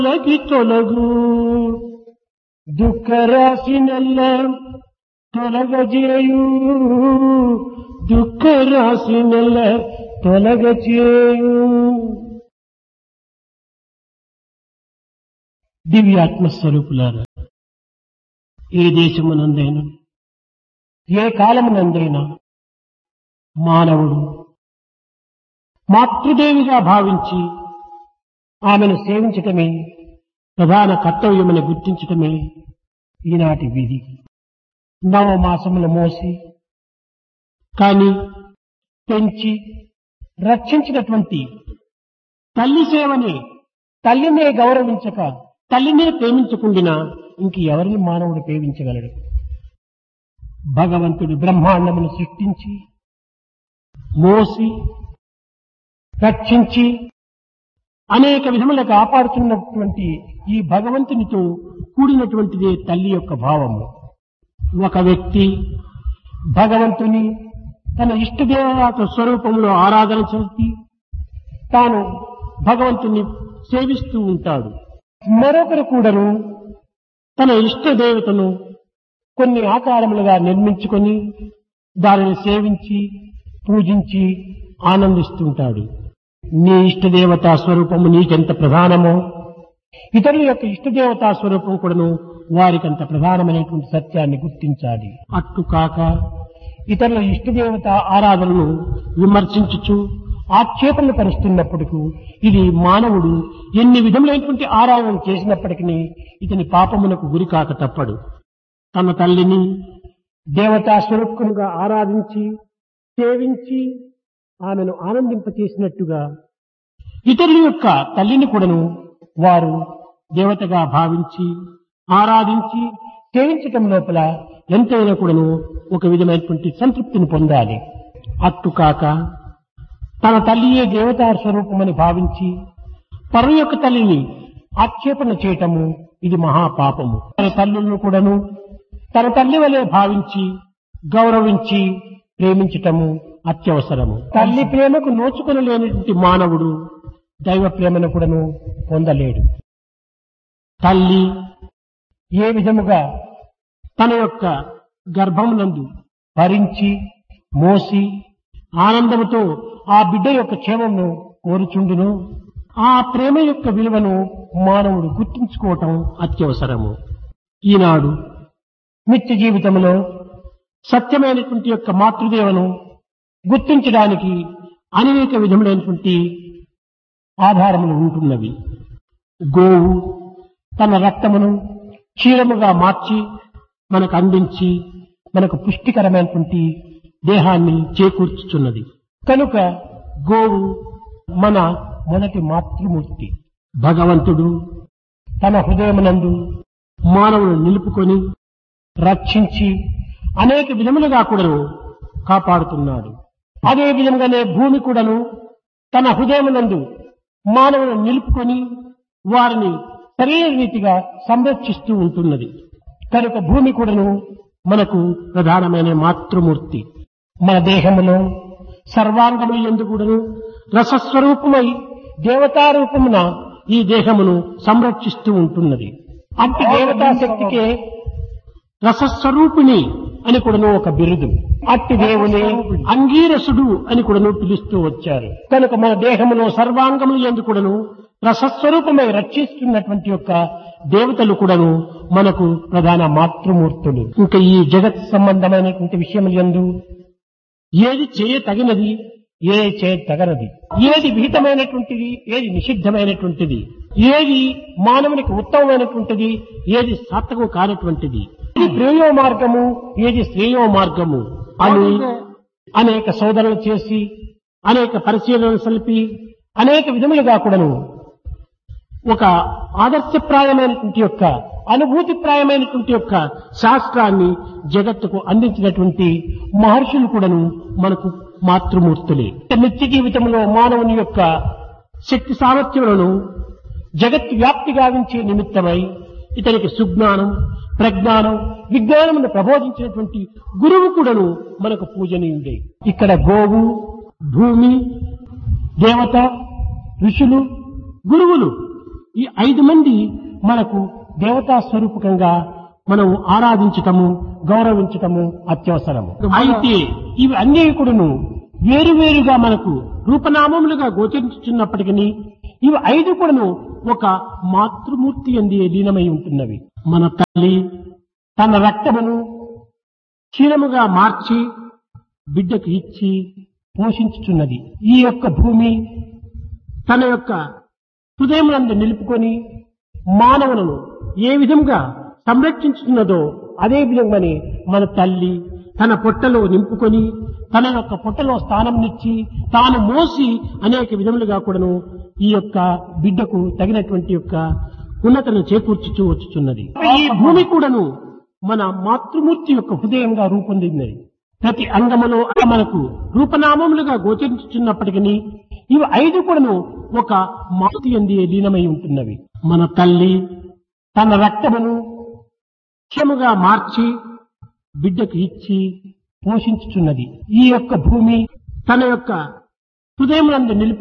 తొలగి తొలగు దుఃఖ రాశినెల్ల తొలగజేయు దుఃఖ రాశినెల్ల తొలగచేయు దివ్యాత్మస్వరూపులారా ఏ దేశమునందైనా ఏ కాలమునందైనా మానవుడు మాతృదేవిగా భావించి ఆమెను సేవించటమే ప్రధాన కర్తవ్యమని గుర్తించటమే ఈనాటి విధి నవమాసములు మోసి కానీ పెంచి రక్షించినటువంటి తల్లి సేవని తల్లినే గౌరవించక తల్లినే ప్రేమించకుండినా ఇంక ఎవరిని మానవుడు ప్రేమించగలడు భగవంతుడు బ్రహ్మాండమును సృష్టించి మోసి రక్షించి అనేక విధములుగా కాపాడుతున్నటువంటి ఈ భగవంతునితో కూడినటువంటిదే తల్లి యొక్క భావము ఒక వ్యక్తి భగవంతుని తన ఇష్టదేవత స్వరూపంలో ఆరాధన చేసి తాను భగవంతుని సేవిస్తూ ఉంటాడు మరొకరు కూడాను తన ఇష్ట దేవతను కొన్ని ఆకారములుగా నిర్మించుకొని దానిని సేవించి పూజించి ఆనందిస్తుంటాడు నీ ఇష్టదేవతా స్వరూపము నీకెంత ప్రధానమో ఇతరుల యొక్క ఇష్టదేవతా స్వరూపం కూడాను వారికంత ప్రధానమైనటువంటి సత్యాన్ని గుర్తించాలి అట్టు కాక ఇతరుల ఇష్టదేవత ఆరాధనను విమర్శించుచు ఆక్షేపణలు పరుస్తున్నప్పటికీ ఇది మానవుడు ఎన్ని విధములైనటువంటి ఆరాధన చేసినప్పటికీ ఇతని పాపమునకు గురి కాక తప్పడు తన తల్లిని దేవతా స్వరూపముగా ఆరాధించి సేవించి ఆమెను ఆనందింపచేసినట్టుగా ఇతరుల యొక్క తల్లిని కూడాను వారు దేవతగా భావించి ఆరాధించి సేవించటం లోపల ఎంతైనా కూడాను ఒక విధమైనటువంటి సంతృప్తిని పొందాలి అట్టు కాక తన తల్లియే దేవతా స్వరూపమని భావించి పరు యొక్క తల్లిని ఆక్షేపణ చేయటము ఇది మహాపాపము తన తల్లులను కూడాను తన తల్లి వలె భావించి గౌరవించి ప్రేమించటము అత్యవసరము తల్లి ప్రేమకు నోచుకొనలేనటువంటి మానవుడు దైవ ప్రేమను కూడాను పొందలేడు తల్లి ఏ విధముగా తన యొక్క గర్భమునందు భరించి మోసి ఆనందముతో ఆ బిడ్డ యొక్క క్షేమమును కోరుచుండును ఆ ప్రేమ యొక్క విలువను మానవుడు గుర్తించుకోవటం అత్యవసరము ఈనాడు నిత్య జీవితంలో సత్యమైనటువంటి యొక్క మాతృదేవను గుర్తించడానికి అనేక విధములైనటువంటి ఆధారములు ఉంటున్నవి గోవు తన రక్తమును క్షీరముగా మార్చి మనకు అందించి మనకు పుష్టికరమైనటువంటి దేహాన్ని చేకూర్చుచున్నది కనుక గోవు మన మొదటి మాతృమూర్తి భగవంతుడు తన హృదయమునందు మానవులను నిలుపుకొని రక్షించి అనేక విధములుగా కూడాను కాపాడుతున్నాడు అదే విధంగానే భూమి కూడాను తన హృదయమునందు మానవులను నిలుపుకొని వారిని సరైన రీతిగా సంరక్షిస్తూ ఉంటున్నది కనుక భూమి కూడాను మనకు ప్రధానమైన మాతృమూర్తి మన దేహములో సర్వాంగములు ఎందు కూడాను రసస్వరూపమై దేవతారూపమున ఈ దేహమును సంరక్షిస్తూ ఉంటున్నది అట్టి దేవతా శక్తికే రసస్వరూపిణి అని కూడాను ఒక బిరుదు అట్టి దేవుని అంగీరసుడు అని కూడాను పిలుస్తూ వచ్చారు కనుక మన దేహములో సర్వాంగములు ఎందు కూడాను రసస్వరూపమై రక్షిస్తున్నటువంటి యొక్క దేవతలు కూడాను మనకు ప్రధాన మాతృమూర్తులు ఇంకా ఈ జగత్ సంబంధమైనటువంటి విషయములు ఎందు ఏది చేయ తగినది ఏ చేయ తగనది ఏది విహితమైనటువంటిది ఏది నిషిద్ధమైనటువంటిది ఏది మానవునికి ఉత్తమమైనటువంటిది ఏది సార్థకం కానటువంటిది ఏది ప్రేయో మార్గము ఏది శ్రేయో మార్గము అని అనేక శోధనలు చేసి అనేక పరిశీలనలు సలిపి అనేక విధములుగా కూడాను ఒక ఆదర్శప్రాయమైనటువంటి యొక్క అనుభూతిప్రాయమైనటువంటి యొక్క శాస్త్రాన్ని జగత్తుకు అందించినటువంటి మహర్షులు కూడాను మనకు మాతృమూర్తులే నిత్య జీవితంలో మానవుని యొక్క శక్తి సామర్థ్యములను జగత్ వ్యాప్తి గావించే నిమిత్తమై ఇతనికి సుజ్ఞానం ప్రజ్ఞానం విజ్ఞానమును ప్రబోధించినటువంటి గురువు కూడాను మనకు పూజనీయుడే ఇక్కడ గోవు భూమి దేవత ఋషులు గురువులు ఈ ఐదు మంది మనకు దేవతా స్వరూపకంగా మనం ఆరాధించటము గౌరవించటము అత్యవసరము అయితే ఇవి అన్నీ కూడాను వేరువేరుగా మనకు రూపనామములుగా గోచరించుతున్నప్పటికీ ఇవి ఐదు కూడాను ఒక మాతృమూర్తి అంది లీనమై ఉంటున్నవి మన తల్లి తన రక్తమును క్షీణముగా మార్చి బిడ్డకు ఇచ్చి పోషించుచున్నది ఈ యొక్క భూమి తన యొక్క హృదయమునందు నిలుపుకొని మానవులను ఏ విధంగా సంరక్షించుతున్నదో అదే విధంగానే మన తల్లి తన పొట్టలో నింపుకొని తన యొక్క పొట్టలో స్థానంనిచ్చి తాను మోసి అనేక విధములుగా కూడాను ఈ యొక్క బిడ్డకు తగినటువంటి యొక్క ఉన్నతను చేకూర్చుతూ వచ్చుచున్నది ఈ భూమి కూడాను మన మాతృమూర్తి యొక్క హృదయంగా రూపొందింది ప్రతి అంగములో మనకు రూపనామములుగా గోచరించుతున్నప్పటికీ ఇవి ఐదు కూడాను ఒక మాతి అంది లీనమై ఉంటున్నవి మన తల్లి తన రక్తమును క్షముగా మార్చి బిడ్డకు ఇచ్చి పోషించుచున్నది ఈ యొక్క భూమి తన యొక్క హృదయమునందు నిలుపు